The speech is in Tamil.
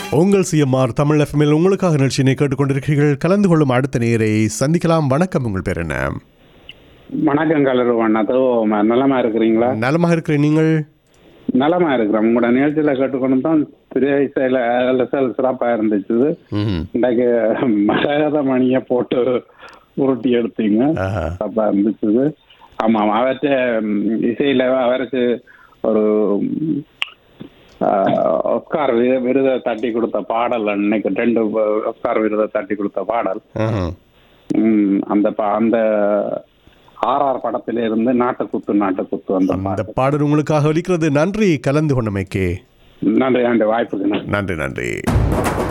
உங்கள் சிஎம்ஆர் தமிழ் எஃப்எம்எல் உங்களுக்காக நிகழ்ச்சியினை கேட்டுக்கொண்டிருக்கிறீர்கள் கலந்து கொள்ளும் அடுத்த நேரை சந்திக்கலாம் வணக்கம் உங்கள் பேர் என்ன வணக்கம் கலருவண்ணா தோ நலமா இருக்கிறீங்களா நலமாக இருக்கிறேன் நீங்கள் நலமா இருக்கிறோம் உங்களோட நிகழ்ச்சியில கேட்டுக்கொண்டு தான் திரை இசையில அலசல் சிறப்பா இருந்துச்சு ம் இன்றைக்கு மரகத மணியை போட்டு உருட்டி எடுத்தீங்க ஆஹா. சிறப்பா இருந்துச்சு ஆமாம் அவர்கிட்ட ம், இசையில அவருக்கு ஒரு ம், ஆஹ், ஒஸ்கார் வி- விருதை தட்டி கொடுத்த பாடல் அன்னைக்கு ரெண்டு ஒஸ்கார் விருதை தட்டி கொடுத்த பாடல் ஆஹா. ம், அந்த பா- அந்த ஆர்ஆர் படத்தில இருந்து நாட்டுக்குத்து நாட்டுக்குத்து அந்த அந்த பாடல் பாடல் உங்களுக்காக ஒலிக்கிறது நன்றி கலந்து கொண்டமைக்கு நன்றி நன்றி வாய்ப்புக்கு நன்றி நன்றி நன்றி